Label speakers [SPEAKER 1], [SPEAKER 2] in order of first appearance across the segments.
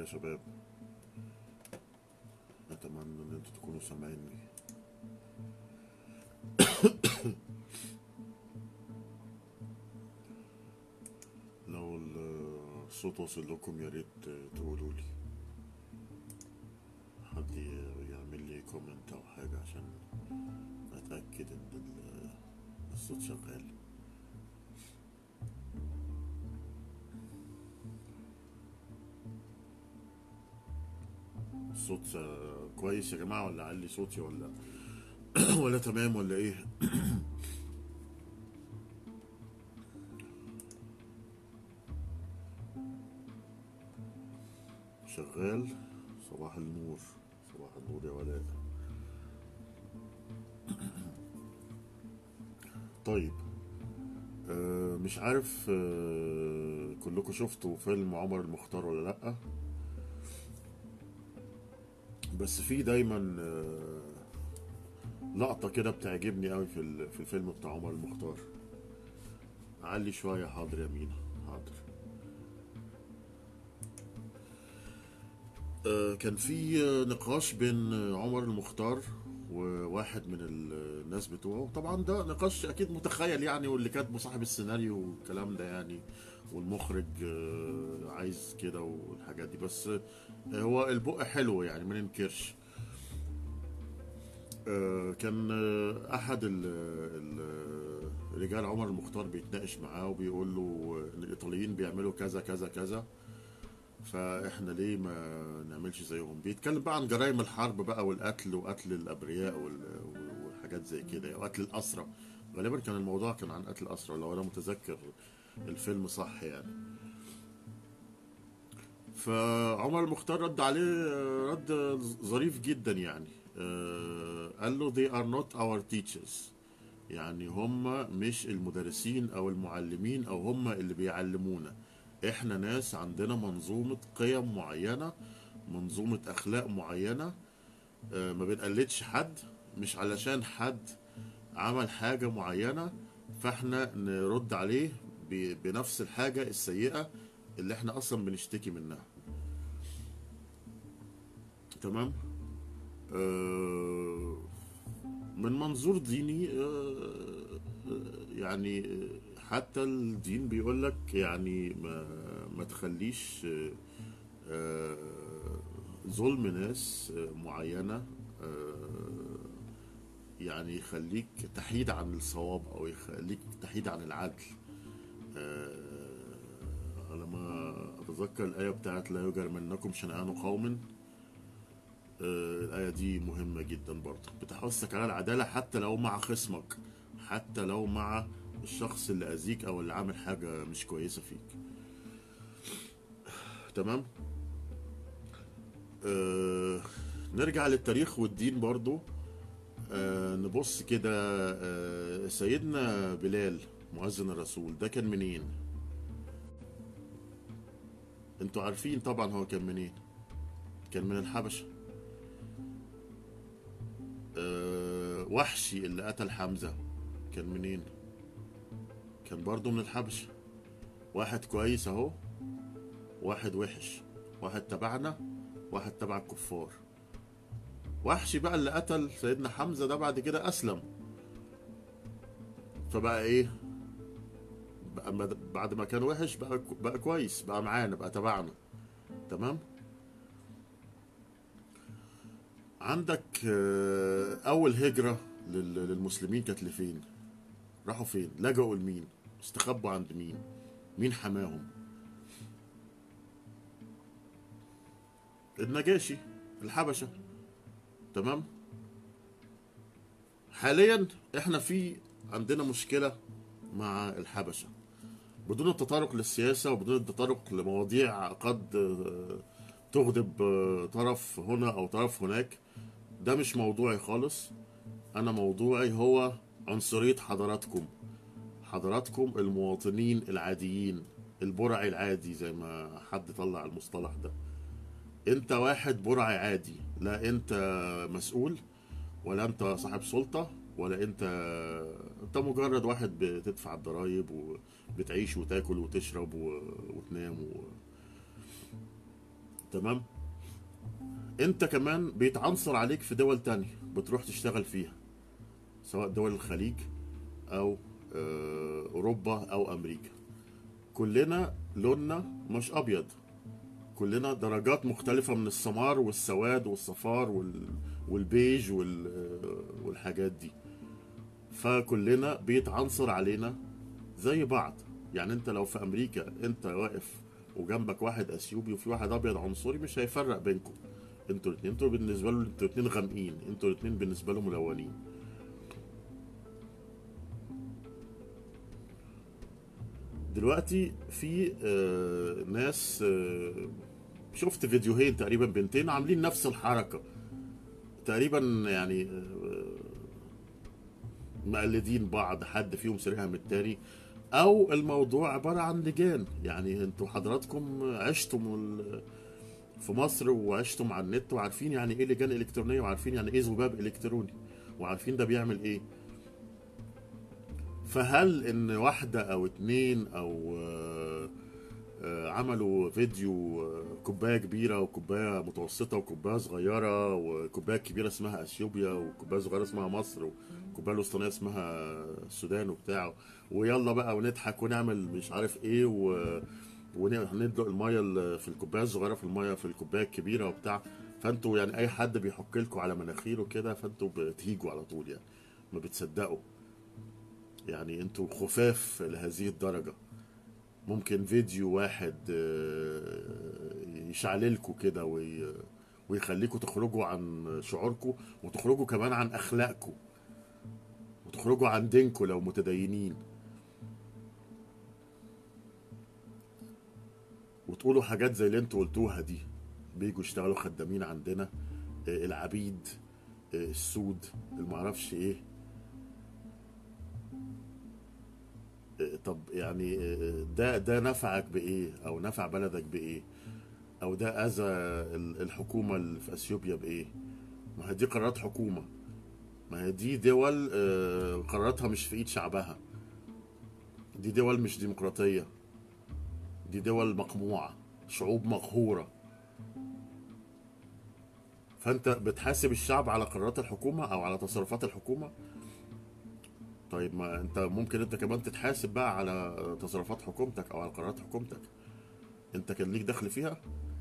[SPEAKER 1] شباب اتمنى ان انتوا تكونوا سامعيني لو الصوت واصل لكم يا ريت تقولوا لي حد يعمل لي كومنت او حاجه عشان اتاكد ان ال- الصوت شغال الصوت آه، كويس يا جماعه ولا علي صوتي ولا ولا تمام ولا ايه شغال صباح النور صباح النور يا ولاء طيب آه مش عارف آه كلكم شفتوا فيلم عمر المختار ولا لأ بس في دايما آه لقطة كده بتعجبني قوي في ال- في الفيلم بتاع عمر المختار علي شوية حاضر يا مينا حاضر آه، كان في آه، نقاش بين آه، عمر المختار وواحد من ال- الناس بتوعه طبعا ده نقاش اكيد متخيل يعني واللي كاتبه صاحب السيناريو والكلام ده يعني والمخرج آه، عايز كده والحاجات دي بس آه، هو البق حلو يعني ما ننكرش آه، كان آه، احد ال- ال- رجال عمر المختار بيتناقش معاه وبيقول له ان الايطاليين بيعملوا كذا كذا كذا فاحنا ليه ما نعملش زيهم بيتكلم بقى عن جرائم الحرب بقى والقتل وقتل الابرياء وال- والحاجات زي كده وقتل الاسرى غالبا كان الموضوع كان عن قتل الاسرى لو انا متذكر الفيلم صح يعني فعمر المختار رد عليه رد ظريف جدا يعني آه، قال له they are not our teachers يعني هم مش المدرسين او المعلمين او هم اللي بيعلمونا احنا ناس عندنا منظومة قيم معينة منظومة اخلاق معينة آه، ما بنقلدش حد مش علشان حد عمل حاجة معينة فاحنا نرد عليه ب- بنفس الحاجة السيئة اللي احنا اصلا بنشتكي منها تمام آه، من منظور ديني آه، آه، يعني آه، حتى الدين بيقول لك يعني ما ما تخليش آه، آه، ظلم ناس آه، معينة آه، يعني يخليك تحيد عن الصواب او يخليك تحيد عن العدل آه، على ما اتذكر الايه بتاعت لا يجرمنكم شنآن قوم آه، الآية دي مهمة جدا برضه بتحثك على العدالة حتى لو مع خصمك حتى لو مع الشخص اللي أذيك أو اللي عامل حاجة مش كويسة فيك تمام آه نرجع للتاريخ والدين برضه آه نبص كده آه سيدنا بلال مؤذن الرسول ده كان منين انتوا عارفين طبعا هو كان منين كان من الحبشه آه، وحشي اللي قتل حمزة كان منين؟ كان برضه من الحبشة واحد كويس اهو واحد وحش واحد تبعنا واحد تبع الكفار وحشي بقى اللي قتل سيدنا حمزة ده بعد كده أسلم فبقى إيه؟ بقى مد- بعد ما كان وحش بقى بقى كويس بقى معانا بقى تبعنا تمام؟ عندك آه، أول هجرة لل- للمسلمين كانت لفين؟ راحوا فين؟ لجأوا لمين؟ استخبوا عند مين؟ مين حماهم؟ النجاشي الحبشة تمام؟ حاليا احنا في عندنا مشكلة مع الحبشة بدون التطرق للسياسة وبدون التطرق لمواضيع قد آه، تغضب آه، طرف هنا أو طرف هناك ده مش موضوعي خالص انا موضوعي هو عنصرية حضراتكم حضراتكم المواطنين العاديين البرعي العادي زي ما حد طلع المصطلح ده انت واحد برعي عادي لا انت مسؤول ولا انت صاحب سلطة ولا انت انت مجرد واحد بتدفع الضرايب وبتعيش وتاكل وتشرب و... وتنام و... تمام انت كمان بيتعنصر عليك في دول تانية بتروح تشتغل فيها سواء دول الخليج او آه، اوروبا او امريكا كلنا لوننا مش ابيض كلنا درجات مختلفة من السمار والسواد والصفار وال... والبيج وال... والحاجات دي فكلنا بيتعنصر علينا زي بعض يعني انت لو في امريكا انت واقف وجنبك واحد اثيوبي وفي واحد ابيض عنصري مش هيفرق بينكم انتوا الاثنين انتوا بالنسبه له انتوا الاثنين غامقين انتوا الاثنين بالنسبه له ملونين دلوقتي في آه، ناس آه، شفت فيديوهين تقريبا بنتين عاملين نفس الحركه تقريبا يعني آه، مقلدين بعض حد فيهم سرقها من التاني او الموضوع عباره عن لجان يعني انتوا حضراتكم عشتم ال- في مصر وعشتم على النت وعارفين يعني ايه لجان الكترونيه وعارفين يعني ايه ذباب الكتروني وعارفين ده بيعمل ايه فهل ان واحده او اتنين او آه، آه، عملوا فيديو آه، كوبايه كبيره وكوبايه متوسطه وكوبايه صغيره وكوبايه كبيره اسمها اثيوبيا وكوبايه صغيره اسمها مصر وكوبايه الوسطانيه اسمها السودان وبتاع ويلا بقى ونضحك ونعمل مش عارف ايه و وندلق الميه ال- في الكوبايه الصغيره في الميه في الكوبايه الكبيره وبتاع فانتوا يعني اي حد بيحك لكم على مناخيره كده فانتوا بتهيجوا على طول يعني ما بتصدقوا يعني انتوا خفاف لهذه الدرجه ممكن فيديو واحد آه، يشعللكوا كده وي- ويخليكوا تخرجوا عن شعوركم وتخرجوا كمان عن اخلاقكم وتخرجوا عن دينكم لو متدينين وتقولوا حاجات زي اللي انتوا قلتوها دي بيجوا يشتغلوا خدامين عندنا آه، العبيد آه، السود المعرفش ايه آه، طب يعني آه، ده ده نفعك بايه او نفع بلدك بايه او ده اذى ال- الحكومه اللي في اثيوبيا بايه ما هي دي قرارات حكومه ما هي دي دول آه، قراراتها مش في ايد شعبها دي دول مش ديمقراطيه دي دول مقموعه شعوب مقهوره فانت بتحاسب الشعب على قرارات الحكومه او على تصرفات الحكومه طيب ما انت ممكن انت كمان تتحاسب بقى على تصرفات حكومتك او على قرارات حكومتك انت كان ليك دخل فيها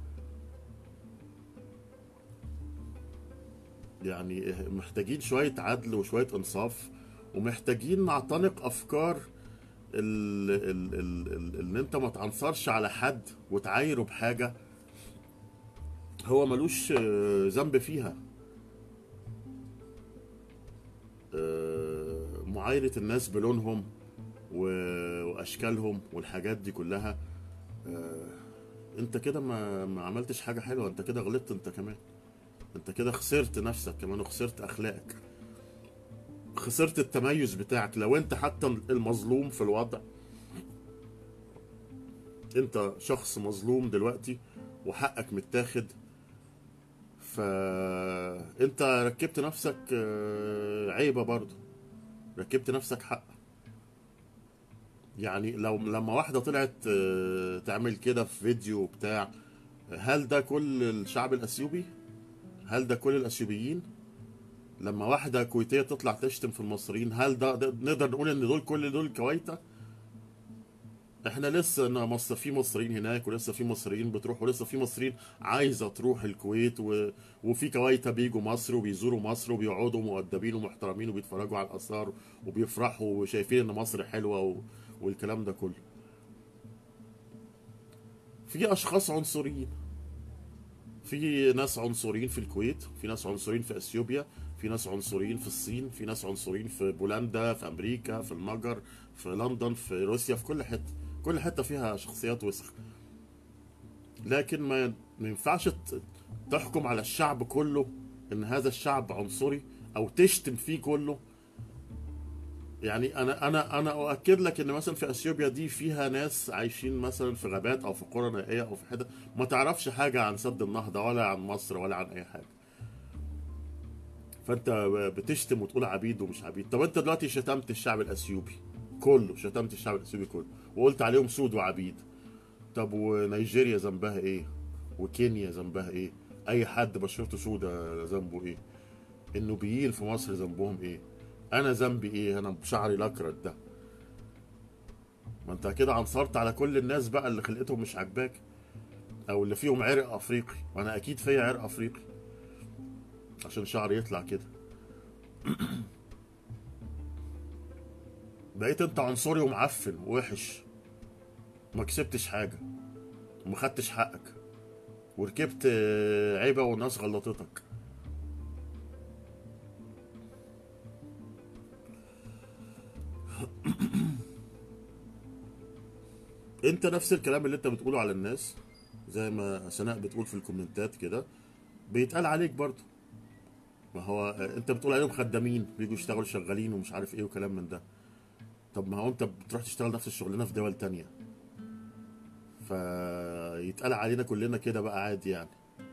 [SPEAKER 1] يعني محتاجين شوية عدل وشوية انصاف ومحتاجين نعتنق افكار ال ال ال ال ان انت ما تعنصرش على حد وتعايره بحاجة هو ملوش آه، ذنب فيها آه، معايرة الناس بلونهم و- واشكالهم والحاجات دي كلها آه، انت كده ما ما عملتش حاجة حلوة انت كده غلطت انت كمان انت كده خسرت نفسك كمان وخسرت اخلاقك خسرت التميز بتاعك لو انت حتى المظلوم في الوضع انت شخص مظلوم دلوقتي وحقك متاخد فانت ركبت نفسك آه، عيبة برضه ركبت نفسك حق يعني لو لما واحدة طلعت آه، تعمل كده في فيديو بتاع هل ده كل الشعب الأثيوبي؟ هل ده كل الأثيوبيين؟ لما واحدة كويتية تطلع تشتم في المصريين هل ده, ده نقدر نقول إن دول كل دول كويتة؟ احنا لسه إن مصر في مصريين هناك ولسه في مصريين بتروح ولسه في مصريين عايزة تروح الكويت و... وفي كويتة بيجوا مصر وبيزوروا مصر وبيقعدوا مؤدبين ومحترمين وبيتفرجوا على الآثار وبيفرحوا وشايفين إن مصر حلوة و... والكلام ده كله. في أشخاص عنصريين في ناس عنصريين في الكويت في ناس عنصريين في اثيوبيا في ناس عنصريين في الصين في ناس عنصريين في بولندا في امريكا في المجر في لندن في روسيا في كل حته كل حته فيها شخصيات وسخ لكن ما ما ينفعش ت- تحكم على الشعب كله ان هذا الشعب عنصري او تشتم فيه كله يعني انا انا انا اؤكد لك ان مثلا في اثيوبيا دي فيها ناس عايشين مثلا في غابات او في قرى نائيه او في حته ما تعرفش حاجه عن سد النهضه ولا عن مصر ولا عن اي حاجه فانت بتشتم وتقول عبيد ومش عبيد طب انت دلوقتي شتمت الشعب الاثيوبي كله شتمت الشعب الاثيوبي كله وقلت عليهم سود وعبيد طب ونيجيريا ذنبها ايه وكينيا ذنبها ايه اي حد بشرته سودة ذنبه ايه النوبيين في مصر ذنبهم ايه انا ذنبي ايه انا بشعري الاكرت ده ما انت كده عنصرت على كل الناس بقى اللي خلقتهم مش عاجباك او اللي فيهم عرق افريقي وانا اكيد فيا عرق افريقي عشان شعري يطلع كده بقيت انت عنصري ومعفن ووحش ما كسبتش حاجه وما خدتش حقك وركبت آه، عيبه والناس غلطتك انت نفس الكلام اللي انت بتقوله على الناس زي ما سناء بتقول في الكومنتات كده بيتقال عليك برضه ما هو آه، انت بتقول عليهم خدامين بيجوا يشتغلوا شغالين ومش عارف ايه وكلام من ده طب ما هو انت بتروح تشتغل نفس الشغلانه في دول تانية فيتقال علينا كلنا كده بقى عادي يعني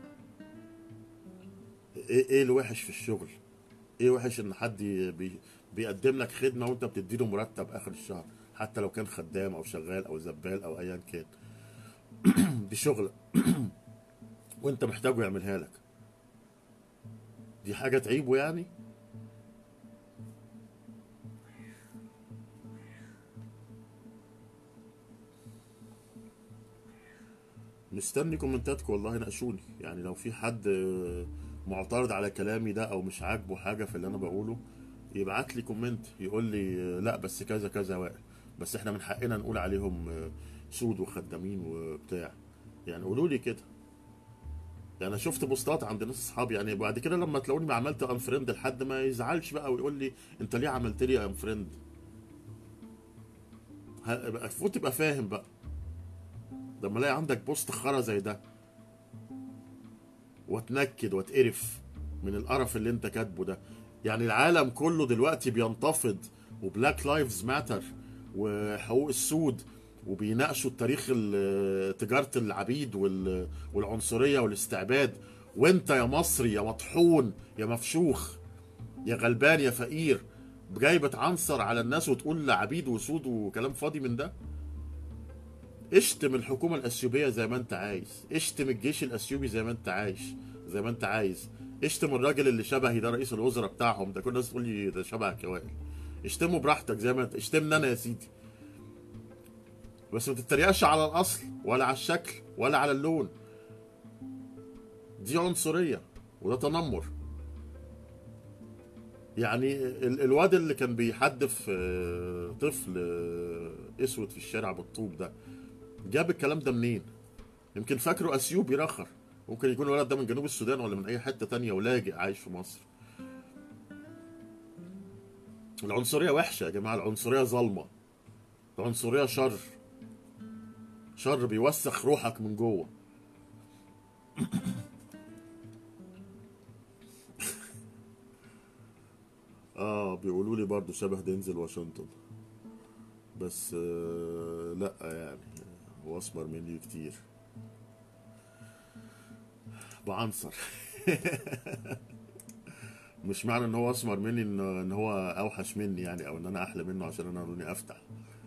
[SPEAKER 1] ايه ايه الوحش في الشغل ايه وحش ان حد ي- بي بيقدم لك خدمه وانت بتديله مرتب اخر الشهر حتى لو كان خدام او شغال او زبال او ايا كان دي شغله وانت محتاجه يعملها لك دي حاجه تعيبه يعني مستني كومنتاتكم والله ناقشوني يعني لو في حد آه، معترض على كلامي ده او مش عاجبه حاجه في اللي انا بقوله يبعت لي كومنت يقول لي آه، لا بس كذا كذا وائل بس احنا من حقنا نقول عليهم آه، سود وخدامين وبتاع يعني قولوا لي كده يعني انا شفت بوستات عند ناس اصحابي يعني بعد كده لما تلاقوني ما عملت انفريند لحد ما يزعلش بقى ويقول لي انت ليه عملت لي انفريند المفروض تبقى فاهم بقى لما الاقي عندك بوست خرا زي ده واتنكد واتقرف من القرف اللي انت كاتبه ده يعني العالم كله دلوقتي بينتفض وبلاك لايفز ماتر وحقوق السود وبيناقشوا التاريخ ال- تجارة العبيد وال- والعنصرية والاستعباد وانت يا مصري يا مطحون يا مفشوخ يا غلبان يا فقير جاي بتعنصر على الناس وتقول عبيد وسود وكلام فاضي من ده اشتم الحكومة الأثيوبية زي ما أنت عايز اشتم الجيش الأثيوبي زي ما أنت عايش زي ما أنت عايز اشتم الراجل اللي شبهي ده رئيس الوزراء بتاعهم ده كل الناس تقول لي ده شبهك يا وائل اشتمه براحتك زي ما انت اشتمني أنا يا سيدي بس ما تتريقش على الأصل ولا على الشكل ولا على اللون دي عنصرية وده تنمر يعني ال- الواد اللي كان بيحدف آه، طفل آه، اسود في الشارع بالطوب ده جاب الكلام ده منين؟ يمكن فاكره اثيوبي رخر ممكن يكون الولد ده من جنوب السودان ولا من اي حته تانية ولاجئ عايش في مصر العنصريه وحشه يا جماعه العنصريه ظالمه العنصريه شر شر بيوسخ روحك من جوه اه بيقولوا لي برضه شبه دينزل واشنطن بس آه لا يعني هو اسمر مني كتير بعنصر مش معنى ان هو اسمر مني ان ان هو اوحش مني يعني او ان انا احلى منه عشان انا لوني افتح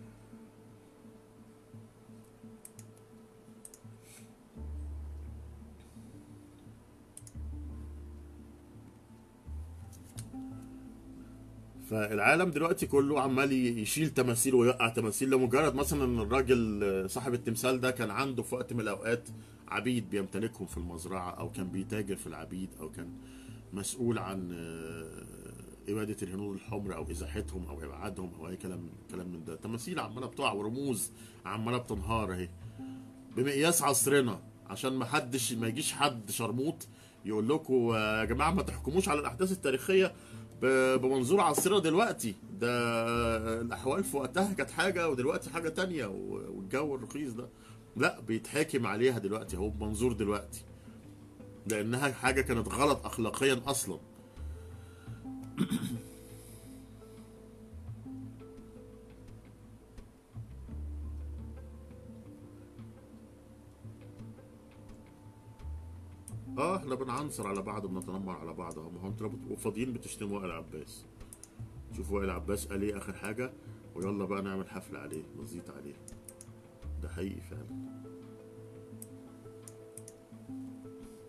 [SPEAKER 1] فالعالم دلوقتي كله عمال ي- يشيل تماثيل ويوقع تماثيل لمجرد مثلا ان الراجل آه، صاحب التمثال ده كان عنده في وقت من الاوقات عبيد بيمتلكهم في المزرعه او كان بيتاجر في العبيد او كان مسؤول عن آه، إبادة الهنود الحمر أو إزاحتهم أو إبعادهم أو أي كلام كلام من ده تماثيل عمالة بتقع ورموز عمالة بتنهار أهي بمقياس عصرنا عشان ما حدش ما يجيش حد شرموط يقول لكم يا جماعه ما تحكموش على الاحداث التاريخيه ب- بمنظور عصرنا دلوقتي ده الاحوال في وقتها كانت حاجه ودلوقتي حاجه تانية و- والجو الرخيص ده لا بيتحاكم عليها دلوقتي اهو بمنظور دلوقتي لانها حاجه كانت غلط اخلاقيا اصلا اه احنا بنعنصر على بعض وبنتنمر على بعض اهو ما هو انتوا لو بتبقوا فاضيين بتشتموا وائل عباس شوفوا وائل عباس قال ايه اخر حاجه ويلا بقى نعمل حفله عليه نزيط عليه ده حقيقي فعلا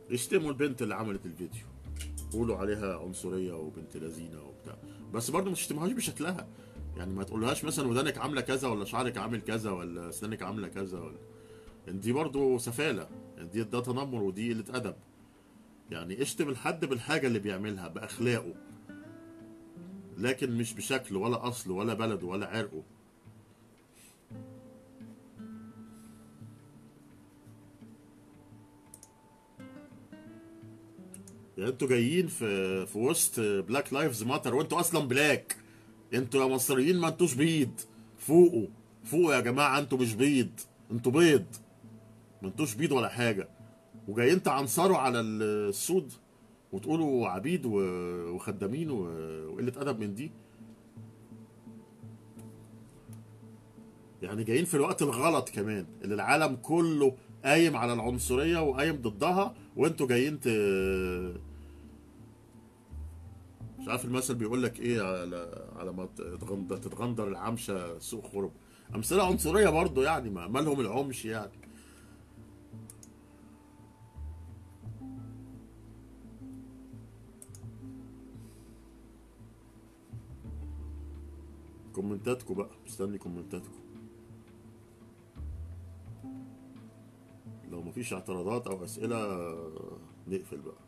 [SPEAKER 1] اشتموا البنت اللي عملت الفيديو قولوا عليها عنصريه وبنت لذينه وبتاع بس برضه ما تشتمهاش بشكلها يعني ما تقولهاش مثلا ودانك عامله كذا ولا شعرك عامل كذا ولا اسنانك عامله كذا ولا يعني دي برضه سفاله يعني دي ده تنمر ودي قله ادب يعني اشتم الحد بالحاجه اللي بيعملها باخلاقه لكن مش بشكله ولا اصله ولا بلده ولا عرقه يعني انتوا جايين في في وسط بلاك لايفز ماتر وانتوا اصلا بلاك انتوا يا مصريين ما انتوش بيض فوقوا فوقوا يا جماعه انتوا مش بيض انتوا بيض ما انتوش بيض ولا حاجه وجايين تعنصروا على السود وتقولوا عبيد و- وخدامين و- وقله ادب من دي يعني جايين في الوقت الغلط كمان اللي العالم كله قايم على العنصريه وقايم ضدها وانتوا جايين ت مش عارف المثل بيقول لك ايه على على ما تتغندر, تتغندر العمشه سوق خرب امثله عنصريه برضو يعني ما مالهم العمش يعني كومنتاتكم بقى مستني كومنتاتكم لو مفيش اعتراضات او اسئله نقفل بقى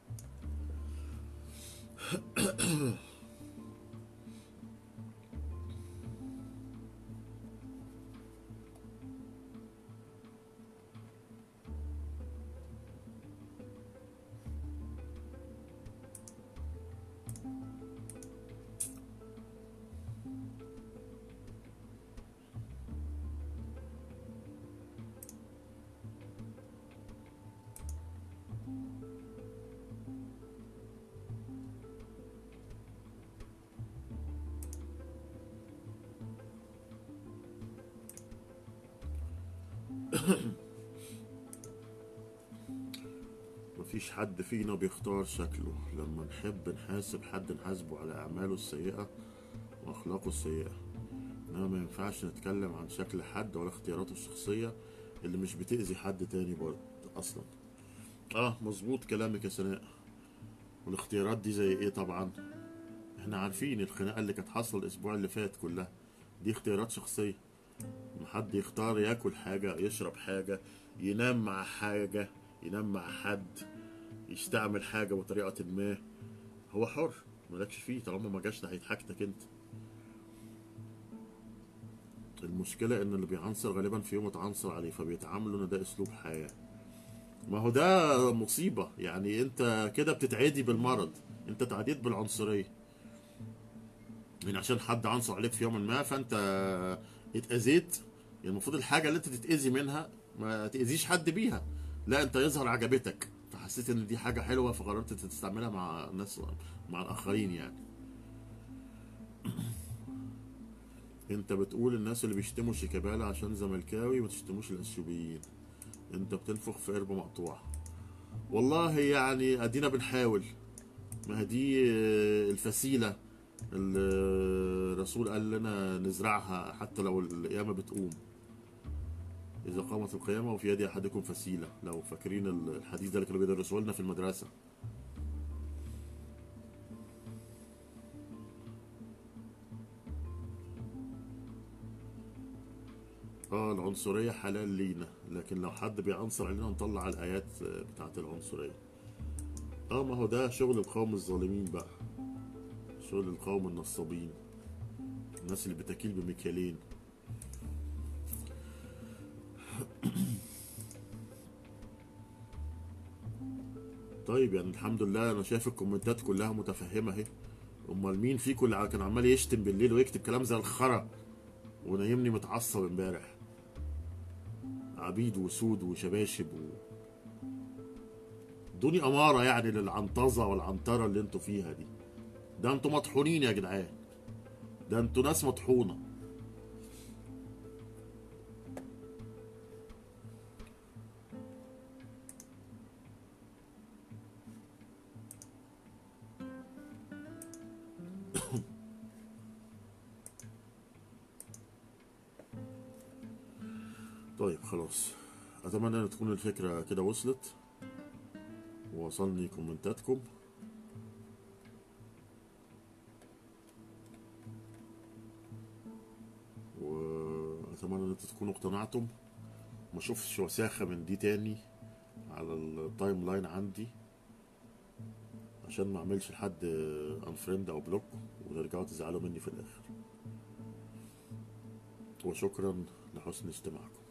[SPEAKER 1] مفيش حد فينا بيختار شكله لما نحب نحاسب حد نحاسبه على أعماله السيئة وأخلاقه السيئة إنما ما ينفعش نتكلم عن شكل حد ولا اختياراته الشخصية اللي مش بتأذي حد تاني برضه أصلا اه مظبوط كلامك يا سناء والاختيارات دي زي ايه طبعا احنا عارفين الخناقة اللي كانت حاصلة الأسبوع اللي فات كلها دي اختيارات شخصية إن حد يختار ياكل حاجة يشرب حاجة ينام مع حاجة ينام مع حد يستعمل حاجة بطريقة ما هو حر مالكش فيه طالما ما جاش ناحية حاجتك انت المشكلة ان اللي بيعنصر غالبا في يوم اتعنصر عليه فبيتعاملوا ان ده اسلوب حياة ما هو ده مصيبة يعني انت كده بتتعدي بالمرض انت تعديت بالعنصرية يعني عشان حد عنصر عليك في يوم ما فانت اتأذيت يعني المفروض الحاجة اللي انت تتأذي منها ما تأذيش حد بيها لا انت يظهر عجبتك فحسيت ان دي حاجة حلوة فقررت تستعملها مع الناس مع الآخرين يعني انت بتقول الناس اللي بيشتموا شيكابالا عشان زملكاوي ما تشتموش الأثيوبيين انت بتنفخ في قرب مقطوع والله يعني ادينا بنحاول ما هي دي آه، الفسيلة اللي الرسول قال لنا نزرعها حتى لو القيامة بتقوم إذا قامت القيامة وفي يد أحدكم فسيلة لو فاكرين الحديث ده اللي كانوا بيدرسوه لنا في المدرسة اه العنصرية حلال لينا لكن لو حد بيعنصر علينا نطلع الآيات آه، بتاعت العنصرية اه ما هو ده شغل القوم الظالمين بقى شغل القوم النصابين الناس اللي بتكيل بمكيالين طيب يعني الحمد لله انا شايف الكومنتات كلها متفهمه اهي امال مين فيكم اللي كان عمال يشتم بالليل ويكتب كلام زي الخرا ونايمني متعصب امبارح عبيد وسود وشباشب و... دوني اماره يعني للعنطزه والعنطره اللي انتوا فيها دي ده انتوا مطحونين يا جدعان ده انتوا ناس مطحونه طيب خلاص اتمنى ان تكون الفكره كده وصلت وصلني كومنتاتكم واتمنى ان انتوا تكونوا اقتنعتم ما اشوفش وساخة من دي تاني على التايم لاين عندي عشان ما اعملش لحد انفريند او بلوك وترجعوا تزعلوا مني في الاخر وشكرا لحسن استماعكم